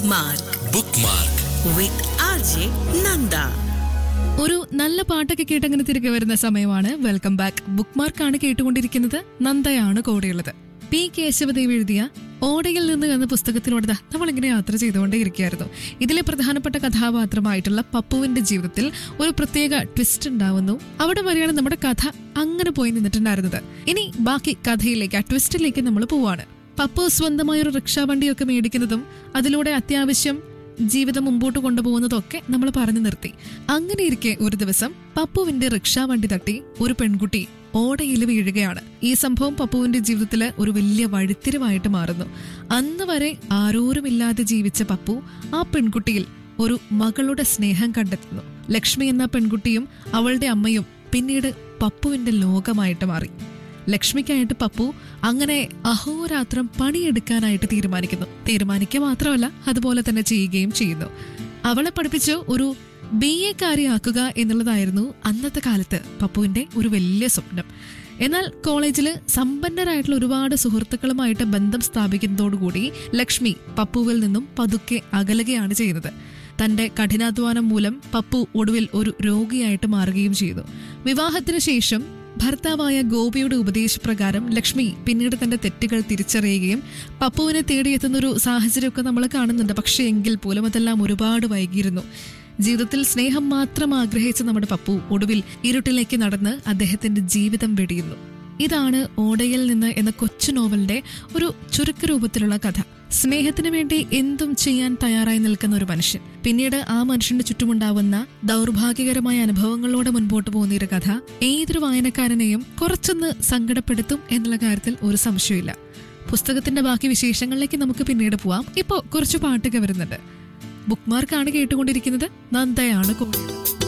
Bookmark bookmark with RJ Nanda. ഒരു നല്ല പാട്ടൊക്കെ കേട്ടങ്ങനെ തിരികെ വരുന്ന സമയമാണ് വെൽക്കം ബാക്ക് ബുക്ക് മാർക്കാണ് കേട്ടുകൊണ്ടിരിക്കുന്നത് നന്ദയാണ് കൂടെയുള്ളത് പി കേശവദേവ് എഴുതിയ ഓടയിൽ നിന്ന് എന്ന പുസ്തകത്തിലൂടെ ദാ നമ്മളിങ്ങനെ യാത്ര ചെയ്തുകൊണ്ടേയിരിക്കുകയായിരുന്നു ഇതിലെ പ്രധാനപ്പെട്ട കഥാപാത്രമായിട്ടുള്ള പപ്പുവിന്റെ ജീവിതത്തിൽ ഒരു പ്രത്യേക ട്വിസ്റ്റ് ഉണ്ടാവുന്നു അവിടെ വരെയാണ് നമ്മുടെ കഥ അങ്ങനെ പോയി നിന്നിട്ടുണ്ടായിരുന്നത് ഇനി ബാക്കി കഥയിലേക്ക് ആ ട്വിസ്റ്റിലേക്ക് നമ്മൾ പോവാണ് പപ്പു സ്വന്തമായ ഒരു റിക്ഷാ വണ്ടിയൊക്കെ മേടിക്കുന്നതും അതിലൂടെ അത്യാവശ്യം ജീവിതം മുമ്പോട്ട് കൊണ്ടുപോകുന്നതൊക്കെ നമ്മൾ പറഞ്ഞു നിർത്തി അങ്ങനെ ഇരിക്കെ ഒരു ദിവസം പപ്പുവിന്റെ റിക്ഷാ വണ്ടി തട്ടി ഒരു പെൺകുട്ടി ഓടയിൽ വീഴുകയാണ് ഈ സംഭവം പപ്പുവിന്റെ ജീവിതത്തില് ഒരു വലിയ വഴിത്തിരിവായിട്ട് മാറുന്നു അന്ന് വരെ ആരോരുമില്ലാതെ ജീവിച്ച പപ്പു ആ പെൺകുട്ടിയിൽ ഒരു മകളുടെ സ്നേഹം കണ്ടെത്തുന്നു ലക്ഷ്മി എന്ന പെൺകുട്ടിയും അവളുടെ അമ്മയും പിന്നീട് പപ്പുവിന്റെ ലോകമായിട്ട് മാറി ലക്ഷ്മിക്കായിട്ട് പപ്പു അങ്ങനെ അഹോരാത്രം പണിയെടുക്കാനായിട്ട് തീരുമാനിക്കുന്നു തീരുമാനിക്കുക മാത്രമല്ല അതുപോലെ തന്നെ ചെയ്യുകയും ചെയ്യുന്നു അവളെ പഠിപ്പിച്ച് ഒരു ബി എ കാരിയാക്കുക എന്നുള്ളതായിരുന്നു അന്നത്തെ കാലത്ത് പപ്പുവിന്റെ ഒരു വലിയ സ്വപ്നം എന്നാൽ കോളേജിൽ സമ്പന്നരായിട്ടുള്ള ഒരുപാട് സുഹൃത്തുക്കളുമായിട്ട് ബന്ധം സ്ഥാപിക്കുന്നതോടുകൂടി ലക്ഷ്മി പപ്പുവിൽ നിന്നും പതുക്കെ അകലുകയാണ് ചെയ്യുന്നത് തന്റെ കഠിനാധ്വാനം മൂലം പപ്പു ഒടുവിൽ ഒരു രോഗിയായിട്ട് മാറുകയും ചെയ്തു വിവാഹത്തിന് ശേഷം ഭർത്താവായ ഗോപിയുടെ ഉപദേശപ്രകാരം ലക്ഷ്മി പിന്നീട് തന്റെ തെറ്റുകൾ തിരിച്ചറിയുകയും പപ്പുവിനെ തേടിയെത്തുന്ന ഒരു സാഹചര്യമൊക്കെ നമ്മൾ കാണുന്നുണ്ട് പക്ഷേ എങ്കിൽ പോലും അതെല്ലാം ഒരുപാട് വൈകിയിരുന്നു ജീവിതത്തിൽ സ്നേഹം മാത്രം ആഗ്രഹിച്ച നമ്മുടെ പപ്പു ഒടുവിൽ ഇരുട്ടിലേക്ക് നടന്ന് അദ്ദേഹത്തിന്റെ ജീവിതം വെടിയുന്നു ഇതാണ് ഓടയിൽ നിന്ന് എന്ന കൊച്ചു നോവലിന്റെ ഒരു ചുരുക്ക രൂപത്തിലുള്ള കഥ സ്നേഹത്തിന് വേണ്ടി എന്തും ചെയ്യാൻ തയ്യാറായി നിൽക്കുന്ന ഒരു മനുഷ്യൻ പിന്നീട് ആ മനുഷ്യന്റെ ചുറ്റുമുണ്ടാവുന്ന ദൗർഭാഗ്യകരമായ അനുഭവങ്ങളോടെ മുൻപോട്ട് പോകുന്ന ഒരു കഥ ഏതൊരു വായനക്കാരനെയും കുറച്ചൊന്ന് സങ്കടപ്പെടുത്തും എന്നുള്ള കാര്യത്തിൽ ഒരു സംശയമില്ല പുസ്തകത്തിന്റെ ബാക്കി വിശേഷങ്ങളിലേക്ക് നമുക്ക് പിന്നീട് പോവാം ഇപ്പോ കുറച്ച് പാട്ടൊക്കെ വരുന്നുണ്ട് ബുക്ക് മാർക്കാണ് കേട്ടുകൊണ്ടിരിക്കുന്നത് നന്ദയാണ് കൂടുതൽ